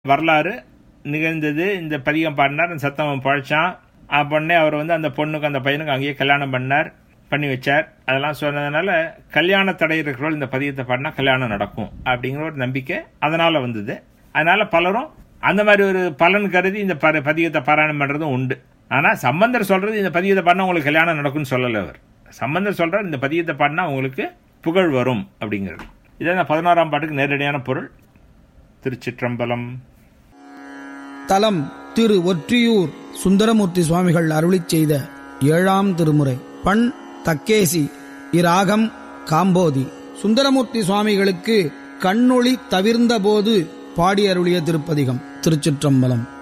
வரலாறு நிகழ்ந்தது இந்த பதிகம் பாடினார் அந்த சத்தம் பழைச்சான் பொண்ணே அவர் வந்து அந்த பொண்ணுக்கு அந்த பையனுக்கு அங்கேயே கல்யாணம் பண்ணார் பண்ணி வச்சார் அதெல்லாம் சொன்னதுனால கல்யாண தடை இருக்கிறவர்கள் இந்த பதியத்தை பாடினா கல்யாணம் நடக்கும் அப்படிங்கிற ஒரு நம்பிக்கை அதனால வந்தது அதனால பலரும் அந்த மாதிரி ஒரு பலன் கருதி இந்த ப- பதிகத்தை பாராயணம் பண்றதும் உண்டு ஆனா சம்பந்தர் சொல்றது இந்த பதியத்தை பாடினா உங்களுக்கு கல்யாணம் நடக்கும்னு சொல்லல அவர் சம்பந்தர் சொல்றார் இந்த பதியத்தை பாடினா உங்களுக்கு புகழ் வரும் அப்படிங்கிறது இதான் இந்த பதினோராம் பாட்டுக்கு நேரடியான பொருள் திருச்சிற்றம்பலம் தலம் திரு ஒற்றியூர் சுந்தரமூர்த்தி சுவாமிகள் அருளிச் செய்த ஏழாம் திருமுறை பண் தக்கேசி இராகம் காம்போதி சுந்தரமூர்த்தி சுவாமிகளுக்கு கண்ணொளி தவிர்ந்தபோது பாடி அருளிய திருப்பதிகம் திருச்சிற்றம்பலம்